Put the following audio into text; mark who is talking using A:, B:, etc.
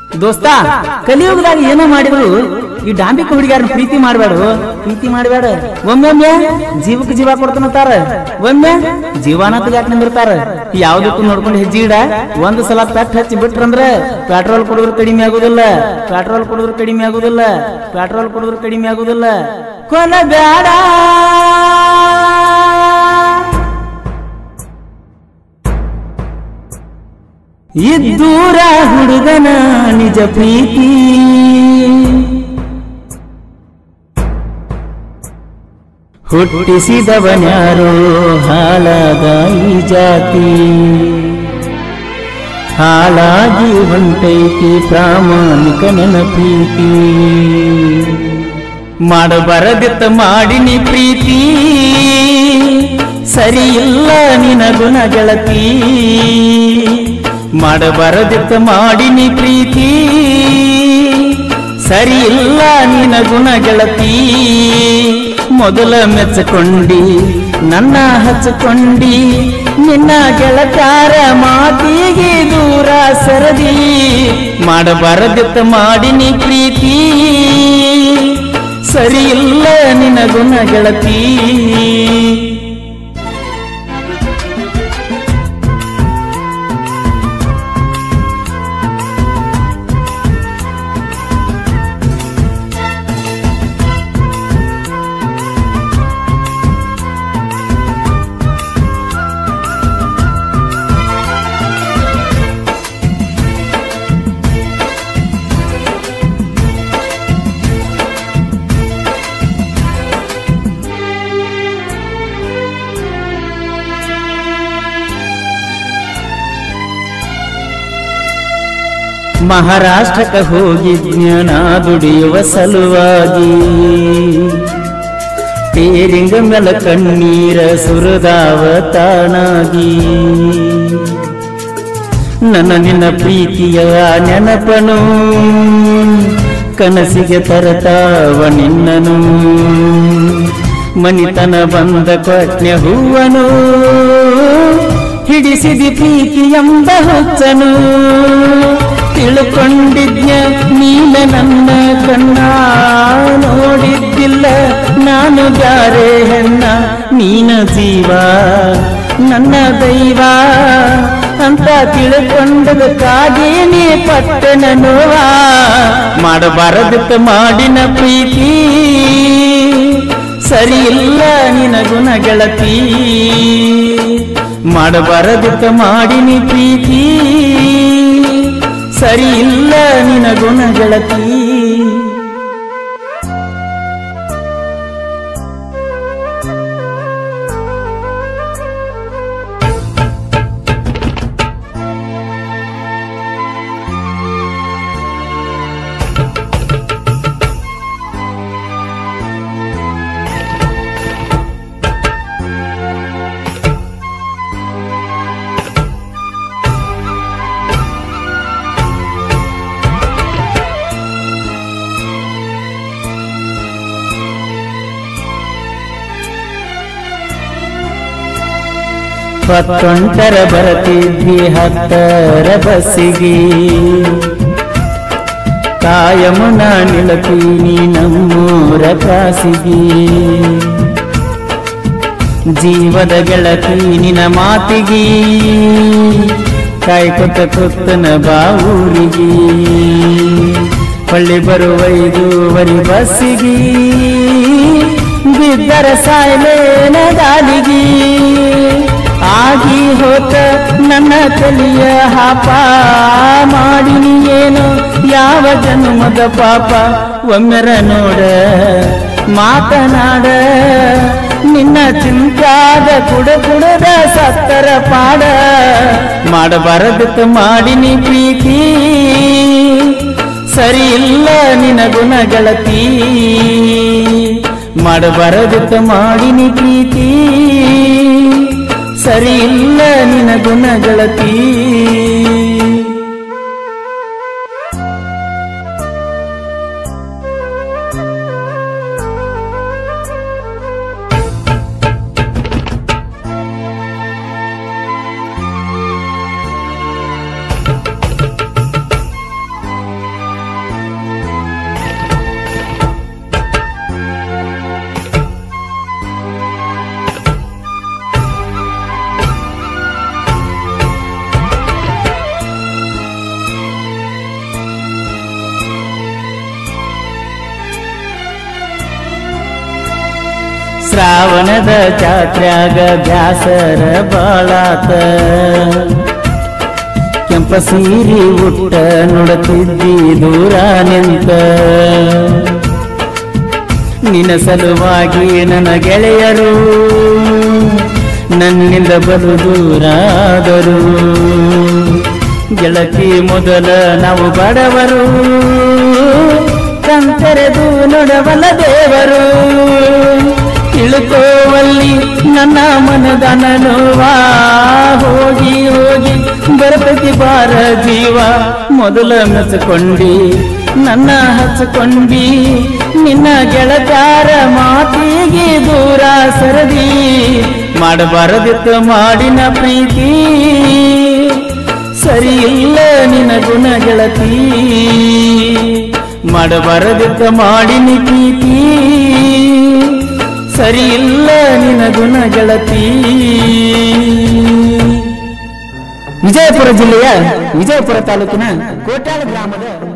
A: ದೋಸ್ತ ಕಲಿಯುಗದಾಗ ಏನೋ ಮಾಡಿದ್ರು ಈ ಡಾಂಬಿಕ ಹುಡುಗಿಯಾರನ್ನ ಪ್ರೀತಿ ಮಾಡಬೇಡ ಪ್ರೀತಿ ಮಾಡಬೇಡ ಒಮ್ಮೊಮ್ಮೆ ಜೀವಕ್ಕೆ ಜೀವ ಕೊಡ್ತಾನಂತಾರ ಒಮ್ಮೆ ಜೀವನ ತೆಗ್ಯಾಕ ನಿಂದಿರ್ತಾರ ಯಾವ್ದಕ್ಕೂ ನೋಡ್ಕೊಂಡು ಹೆಜ್ಜೆ ಇಡ ಒಂದ್ ಸಲ ಪೆಟ್ ಹಚ್ಚಿ ಬಿಟ್ರಂದ್ರ ಪೆಟ್ರೋಲ್ ಕುಡಿದ್ರು ಕಡಿಮೆ ಆಗುದಿಲ್ಲ ಪೆಟ್ರೋಲ್ ಕುಡಿದ್ರು ಕಡಿಮೆ ಆಗುದಿಲ್ಲ ಪೆಟ್ರೋಲ್ ಕುಡಿದ್ರು ಕಡಿಮೆ ಆಗುದಿಲ್ಲ ಕೊನ ಬೇಡ ಇದ್ದೂರ ಹುಡುಗನ ನಿಜ ಪ್ರೀತಿ ಹುಟ್ಟಿಸಿದವನ್ಯಾರೋ ಹಾಳಾದ ಈ ಜಾತಿ ಹಾಳಾಗಿ ಹೊಂಟೈತಿ ಪ್ರಾಮಾಣಿಕ ನನ್ನ ಪ್ರೀತಿ ಮಾಡಬರದಿತ್ತ ಮಾಡಿನಿ ಪ್ರೀತಿ ಸರಿ ಇಲ್ಲ ನಿನ ಗುಣ ಗೆಳತಿ ಮಾಡಬರದಿತ್ತ ಮಾಡಿನಿ ಪ್ರೀತಿ ಸರಿ ಇಲ್ಲ ನಿನ ಗುಣ ಗೆಳತಿ ಮೊದಲ ಮೆಚ್ಚಕೊಂಡಿ ನನ್ನ ಹಚ್ಕೊಂಡಿ ನಿನ್ನ ಗೆಳತಾರ ಮಾತಿಗೆ ದೂರ ಸರದಿ ಮಾಡಬಾರದಿತ್ತ ಮಾಡಿನಿ ಪ್ರೀತಿ ಸರಿ ಇಲ್ಲ ನಿನ ಗುಣ ಗೆಳತಿ ಮಹಾರಾಷ್ಟ್ರಕ್ಕೆ ಹೋಗಿ ಜ್ಞಾನ ದುಡಿಯುವ ಸಲುವಾಗಿ ತೇರಿಂಗ ಮೇಲ ಕಣ್ಣೀರ ಸುರದಾವ ತಾನಾಗಿ ನನ್ನ ನಿನ್ನ ಪ್ರೀತಿಯ ನೆನಪನು ಕನಸಿಗೆ ತರತಾವ ನಿನ್ನನು ಮನಿತನ ಬಂದ ಕೊಟ್ನೆ ಹೂವನು ಹಿಡಿಸಿದಿ ಪ್ರೀತಿ ಎಂಬ ಹುಚ್ಚನು ತಿಳ್ಕೊಂಡಿದ್ಯ ನೀನ ನನ್ನ ಕಣ್ಣ ನೋಡಿದ್ದಿಲ್ಲ ನಾನು ಬ್ಯಾರೆ ಹೆಣ್ಣ ನೀನ ಜೀವ ನನ್ನ ದೈವ ಅಂತ ತಿಳ್ಕೊಂಡದಕ್ಕಾಗಿ ನೀ ಪಟ್ಟನ ನೋವ ಮಾಡಬಾರದಕ್ಕ ಮಾಡಿನ ಪ್ರೀತಿ ಸರಿ ಇಲ್ಲ ನಿನ ಗುಣ ಗೆಳತಿ ಮಾಡಬಾರದಕ್ಕ ಮಾಡಿನಿ ಪ್ರೀತಿ ಸರಿ ಇಲ್ಲ ನಿನ ಗುಣ ಗೆಳತಿ ಪತ್ತೊಂಟರ ಬರತಿದ್ವಿ ಹತ್ತರ ಬಸ್ಸಿಗೆ ಕಾಯಮುನ ನಿಲತೀನಿ ನಮ್ಮೂರ ಕಾಸಿಗೆ ಜೀವದ ಗೆಳತಿ ನಿನ ಮಾತಿಗೆ ಕಾಯ್ಕೊತ ಕೊತ್ತನ ಬಾವೂರಿಗೆ ಹೊಳ್ಳಿ ಬರುವ ಐದೂವರೆ ಬಸ್ಸಿಗೆ ಬಿದ್ದರ ಸಾಯ್ಲೇನ ದಾಲಿಗೆ ಆಗಿ ಹೋತ ನನ್ನ ತಲಿಯ ಹಾಪ ಮಾಡಿನಿ ಏನು ಯಾವ ಜನ್ಮದ ಪಾಪ ಒಮ್ಮೆರ ನೋಡ ಮಾತನಾಡ ನಿನ್ನ ಚಿಂತಾದ ಕುಡ ಕುಡದ ಸತ್ತರ ಪಾಡ ಮಾಡಬಾರದಕ್ಕ ಮಾಡಿನಿ ಪ್ರೀತಿ ಸರಿ ಇಲ್ಲ ನಿನ ಗುಣ ಗೆಳತಿ ಮಾಡಬಾರದಕ್ಕ ಮಾಡಿನಿ ಪ್ರೀತಿ ಸರಿ ಇಲ್ಲ ನಿನ ಗುಣ ಗೆಳತಿ ಶ್ರಾವಣದ ಜಾತ್ರ್ಯಾಗ ಬ್ಯಾಸರ ಬಾಳಾತ ಕೆಂಪ ಸೀರಿ ಉಟ್ಟ ನೋಡುತ್ತಿದ್ದಿ ದೂರ ನಿಂತ ನಿನ್ನ ಸಲುವಾಗಿ ನನ್ನ ಗೆಳೆಯರು ನನ್ನಿಂದ ಬಲು ದೂರಾದರು ಗೆಳತಿ ಮೊದಲ ನಾವು ಬಡವರು ಕಂತೆರೆದು ನೋಡಬಲ್ಲ ದೇವರು ತಿಳ್ಕೋವಲ್ಲಿ ನನ್ನ ಮನದ ನೋವಾ ಹೋಗಿ ಹೋಗಿ ಬರತತಿ ಬಾರ ಜೀವ ಮೊದಲ ಮೆಚ್ಕೊಂಡಿ ನನ್ನ ಹಚ್ಕೊಂಡಿ ನಿನ್ನ ಗೆಳತಾರ ಮಾತಿಗೆ ದೂರ ಸರದಿ ಮಾಡಬಾರದಿತ್ತು ಮಾಡಿನ ಪ್ರೀತಿ ಸರಿ ಇಲ್ಲ ನಿನ್ನ ಗುಣ ಗೆಳತಿ ಮಾಡಬಾರದಿತ್ತ ಮಾಡಿನಿ ಪ್ರೀತಿ ಸರಿ ಇಲ್ಲ ನಿನ್ನ ಗುಣ ಗೆಳತಿ ವಿಜಯಪುರ ಜಿಲ್ಲೆಯ ವಿಜಯಪುರ ತಾಲೂಕಿನ ಕೋಟ್ಯಾಳ ಗ್ರಾಮದ